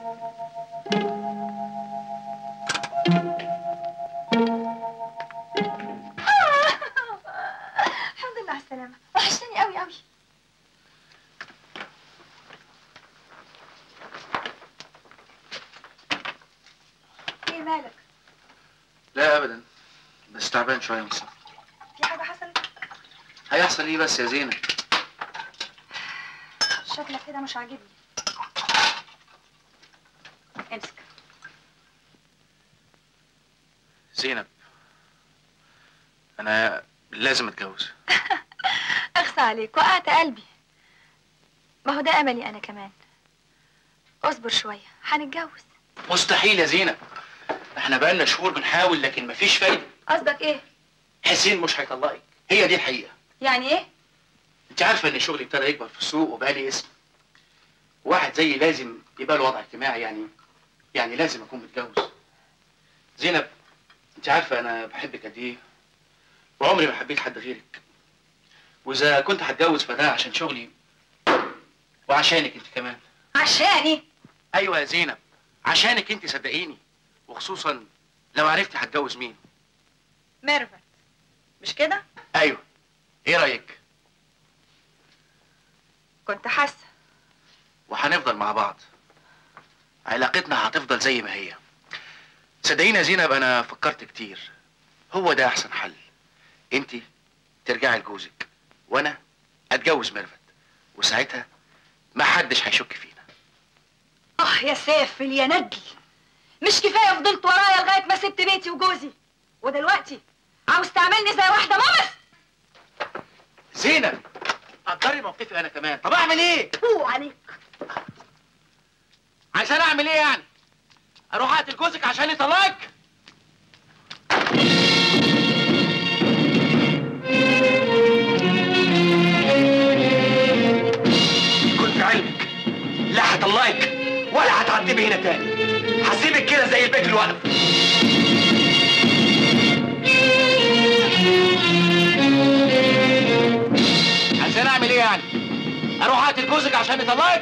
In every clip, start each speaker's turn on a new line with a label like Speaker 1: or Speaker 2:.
Speaker 1: الحمد لله على السلامة وحشتني قوي قوي ايه مالك؟
Speaker 2: لا ابدا بس تعبان شويه من السفر
Speaker 1: في حاجة حصلت؟
Speaker 2: هيحصل ايه بس يا زينب
Speaker 1: شكلك كده مش عاجبني امسك
Speaker 2: زينب انا لازم اتجوز
Speaker 1: اخصى عليك وقعت قلبي ما هو ده املي انا كمان اصبر شوية هنتجوز
Speaker 2: مستحيل يا زينب احنا بقالنا شهور بنحاول لكن مفيش فايده
Speaker 1: قصدك ايه؟
Speaker 2: حسين مش هيطلقك هي دي الحقيقه
Speaker 1: يعني ايه؟
Speaker 2: انت عارفه ان شغلي ابتدى يكبر في السوق وبقى لي اسم واحد زيي لازم يبقى له وضع اجتماعي يعني يعني لازم اكون متجوز زينب انت عارفه انا بحبك قد ايه وعمري ما حبيت حد غيرك واذا كنت هتجوز فده عشان شغلي وعشانك انت كمان
Speaker 1: عشاني
Speaker 2: ايوه يا زينب عشانك انت صدقيني وخصوصا لو عرفتي هتجوز مين
Speaker 1: ميرفت مش كده؟
Speaker 2: ايوه ايه رايك
Speaker 1: كنت حاسة
Speaker 2: وهنفضل مع بعض علاقتنا هتفضل زي ما هي صدقيني يا زينب انا فكرت كتير هو ده احسن حل انت ترجعي لجوزك وانا اتجوز ميرفت وساعتها ما حدش هيشك فينا
Speaker 1: اه يا سافل يا ندل مش كفايه فضلت ورايا لغايه ما سبت بيتي وجوزي ودلوقتي عاوز تعملني زي واحده مامس
Speaker 2: زينب قدري موقفي انا كمان طب اعمل ايه
Speaker 1: فو عليك
Speaker 2: عشان اعمل ايه يعني اروح اقتل جوزك عشان يطلقك
Speaker 3: كنت في علمك لا هطلقك ولا هتعذبي هنا تاني هسيبك كده زي البيت الوقف
Speaker 2: عشان اعمل ايه يعني اروح اقتل جوزك عشان يطلقك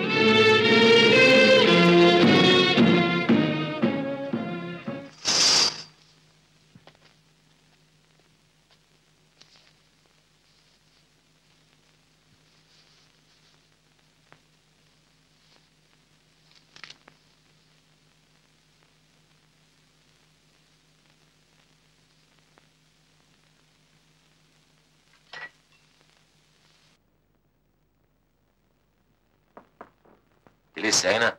Speaker 3: لسه هنا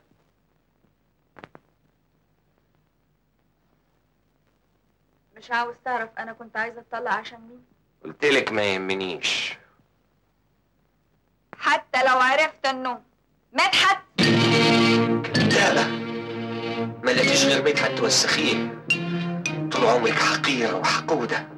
Speaker 1: مش عاوز تعرف انا كنت عايزه اتطلق عشان مين
Speaker 3: قلت لك ما يهمنيش
Speaker 1: حتى لو عرفت انه مدحت
Speaker 3: كدابة ما لقيتيش غير مدحت توسخيه طول عمرك حقيرة وحقودة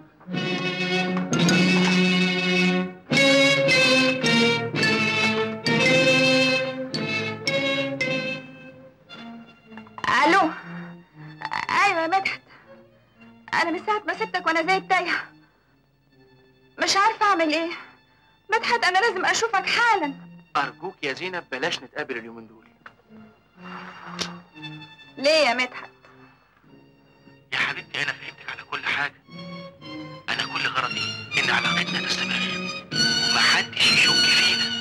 Speaker 1: الو ايوه يا مدحت انا من ساعه ما سبتك وانا زي التايهه مش عارفه اعمل ايه مدحت انا لازم اشوفك حالا
Speaker 2: ارجوك يا زينب بلاش نتقابل اليومين دول
Speaker 1: ليه يا مدحت
Speaker 2: يا حبيبتي انا فهمتك على كل حاجه انا كل غرضي ان علاقتنا تستمر ومحدش يشك فينا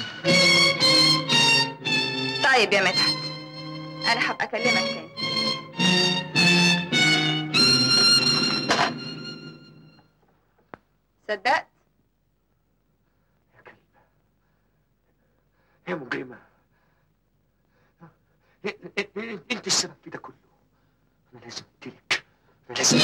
Speaker 1: طيب يا مدحت انا هبقى اكلمك تاني صدقت
Speaker 3: يا مجرمة انت السبب في ده كله انا لازم اقتلك انا لازم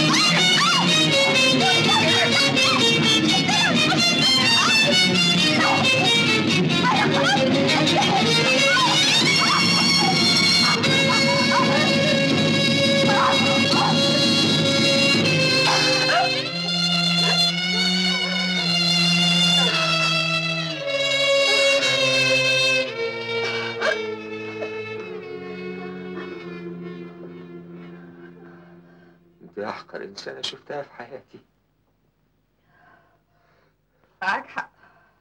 Speaker 3: انت احقر انسانة شفتها في حياتي
Speaker 1: معاك حق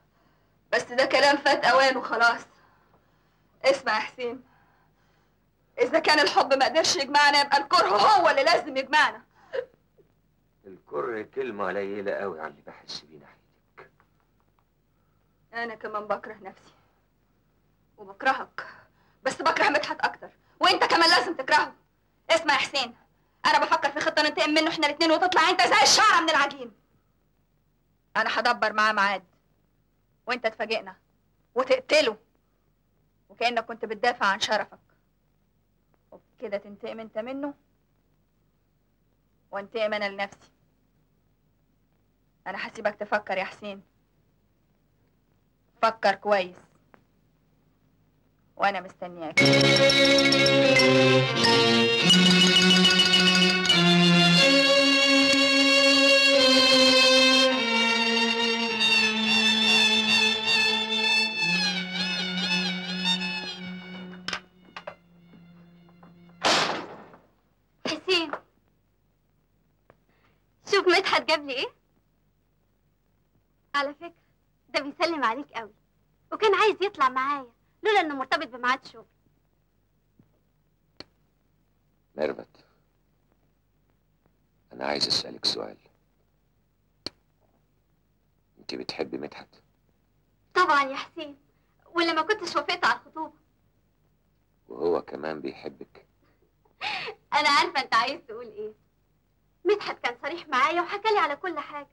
Speaker 1: بس ده كلام فات اوان وخلاص اسمع يا حسين اذا كان الحب ما قدرش يجمعنا يبقى الكره هو اللي لازم يجمعنا
Speaker 4: الكره كلمة قليلة قوي على اللي بحس بيه ناحيتك
Speaker 1: انا كمان بكره نفسي وبكرهك بس بكره مدحت اكتر وانت كمان لازم تكرهه اسمع يا حسين انا بفكر في خطه ننتقم منه احنا الاتنين وتطلع انت زي الشعره من العجين انا هدبر معاه ميعاد وانت تفاجئنا وتقتله وكانك كنت بتدافع عن شرفك وبكده تنتقم انت منه وانتقم انا لنفسي انا هسيبك تفكر يا حسين فكر كويس وانا مستنياك
Speaker 5: حسين شوف مدحت جاب لي ايه على فكرة ده بيسلم عليك قوي وكان عايز يطلع معايا لولا انه مرتبط بميعاد شغل
Speaker 4: ميرفت أنا عايز أسألك سؤال أنت بتحبي مدحت؟
Speaker 5: طبعا يا حسين ولا ما كنتش وافقت على الخطوبة
Speaker 4: وهو كمان بيحبك؟
Speaker 5: انا عارفة انت عايز تقول ايه مدحت كان صريح معايا وحكالي على كل حاجة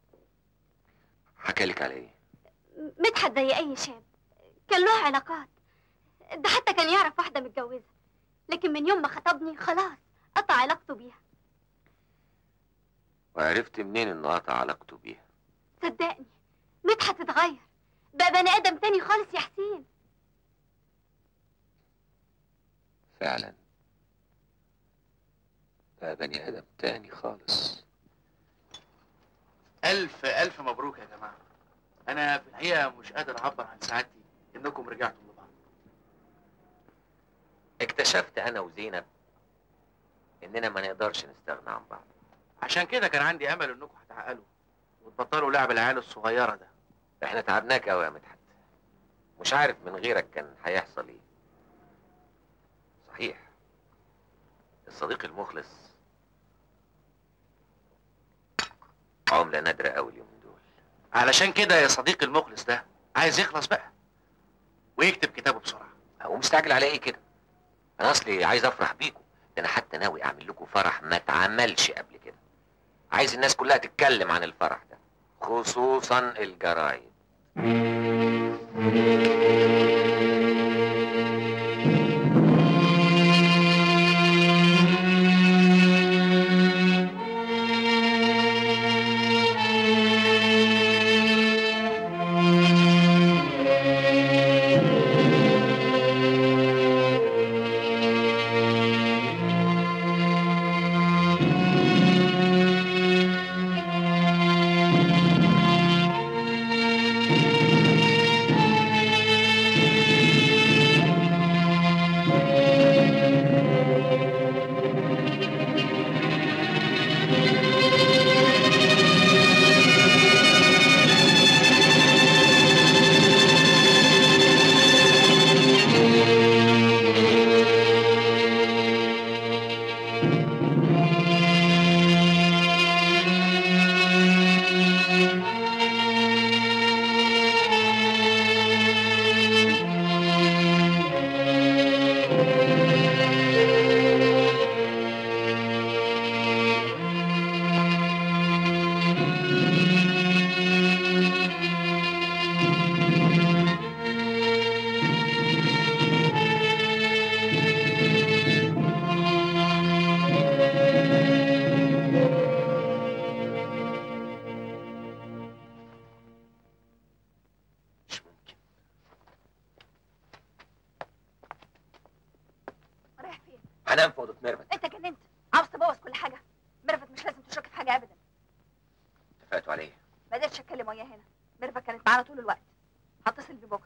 Speaker 4: حكالك على إيه؟
Speaker 5: مدحت زي اي شاب كان له علاقات ده حتى كان يعرف واحدة متجوزة لكن من يوم ما خطبني خلاص قطع علاقته بيها
Speaker 4: وعرفت منين إنه قطع علاقته بيها؟
Speaker 5: صدقني مدحت اتغير بقى بني ادم تاني خالص يا حسين
Speaker 4: فعلا ده بني آدم تاني خالص
Speaker 2: الف الف مبروك يا جماعه انا في الحقيقه مش قادر اعبر عن سعادتي انكم رجعتم لبعض
Speaker 4: اكتشفت أنا وزينب إننا ما نقدرش نستغنى عن بعض
Speaker 2: عشان كده كان عندي امل انكم هتعقلوا وتبطلوا لعب العيال الصغيره ده
Speaker 4: احنا تعبناك قوي يا مدحت مش عارف من غيرك كان هيحصل ايه صحيح الصديق المخلص عملة نادرة قوي اليومين دول
Speaker 2: علشان كده يا صديقي المخلص ده عايز يخلص بقى ويكتب كتابه بسرعه
Speaker 4: ومستعجل على ايه كده انا اصلي عايز افرح بيكم ده انا حتى ناوي اعمل لكم فرح ما اتعملش قبل كده عايز الناس كلها تتكلم عن الفرح ده خصوصا الجرايد مش ممكن
Speaker 1: رايح فين
Speaker 4: هنام في اوضه ميرفت
Speaker 1: انت جننت عاوز تبوظ كل حاجه ميرفت مش لازم تشك في حاجه ابدا
Speaker 4: اتفقتوا على ايه
Speaker 1: ما قدرتش اتكلم وياه هنا ميرفت كانت معانا طول الوقت هتصل بيه بكره